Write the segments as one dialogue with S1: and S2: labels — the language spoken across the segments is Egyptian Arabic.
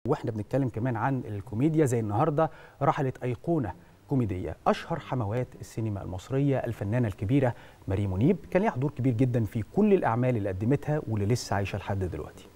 S1: واحنا بنتكلم كمان عن الكوميديا زي النهارده رحلت ايقونه كوميديه اشهر حموات السينما المصريه الفنانه الكبيره مريم منيب كان ليها حضور كبير جدا في كل الاعمال اللي قدمتها واللي لسه عايشه لحد دلوقتي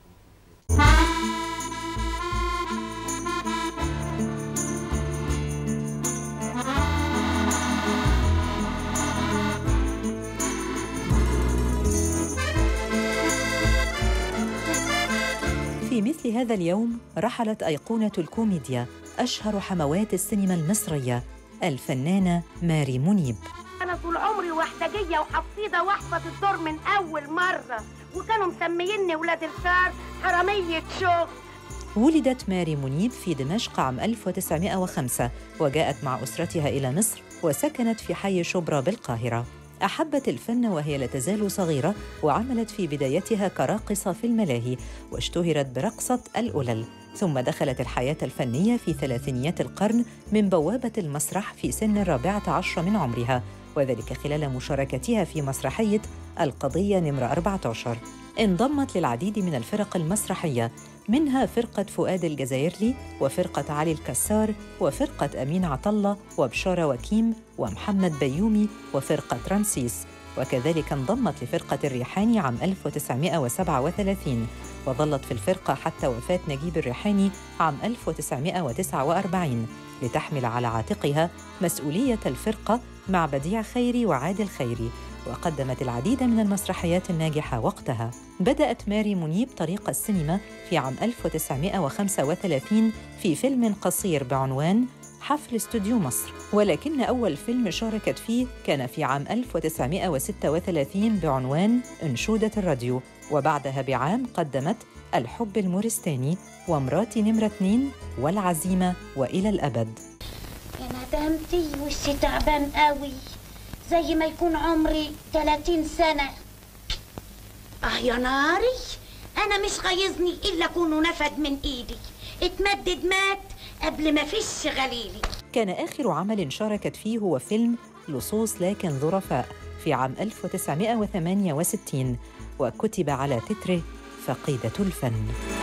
S2: في مثل هذا اليوم رحلت أيقونة الكوميديا أشهر حموات السينما المصرية الفنانة ماري منيب
S3: انا طول عمري وحدجيه وحفيظه واحفظ الدور من اول مره وكانوا مسميني ولاد الكار حراميه شغل
S2: ولدت ماري منيب في دمشق عام 1905 وجاءت مع أسرتها إلى مصر وسكنت في حي شبرا بالقاهرة أحبت الفن وهي لا تزال صغيرة وعملت في بدايتها كراقصة في الملاهي واشتهرت برقصة الألل ثم دخلت الحياة الفنية في ثلاثينيات القرن من بوابة المسرح في سن الرابعة عشر من عمرها وذلك خلال مشاركتها في مسرحية القضية نمرة 14 انضمت للعديد من الفرق المسرحية منها فرقة فؤاد الجزائرلي وفرقة علي الكسار وفرقة أمين عطلة وبشارة وكيم ومحمد بيومي وفرقة رمسيس وكذلك انضمت لفرقة الريحاني عام 1937 وظلت في الفرقة حتى وفاة نجيب الريحاني عام 1949 لتحمل على عاتقها مسؤولية الفرقة مع بديع خيري وعادل خيري وقدمت العديد من المسرحيات الناجحة وقتها بدأت ماري منيب طريق السينما في عام 1935 في فيلم قصير بعنوان حفل استوديو مصر ولكن أول فيلم شاركت فيه كان في عام 1936 بعنوان أنشودة الراديو وبعدها بعام قدمت الحب المورستاني ومراتي نمرة اتنين والعزيمة وإلى الأبد
S3: يا ندمتي وشي تعبان قوي زي ما يكون عمري 30 سنه اه يا ناري انا مش غيظني الا كونه نفد من ايدي اتمدد مات قبل ما فيش غليلي
S2: كان آخر عمل شاركت فيه هو فيلم لصوص لكن ظرفاء في عام 1968 وكتب على تتره فقيدة الفن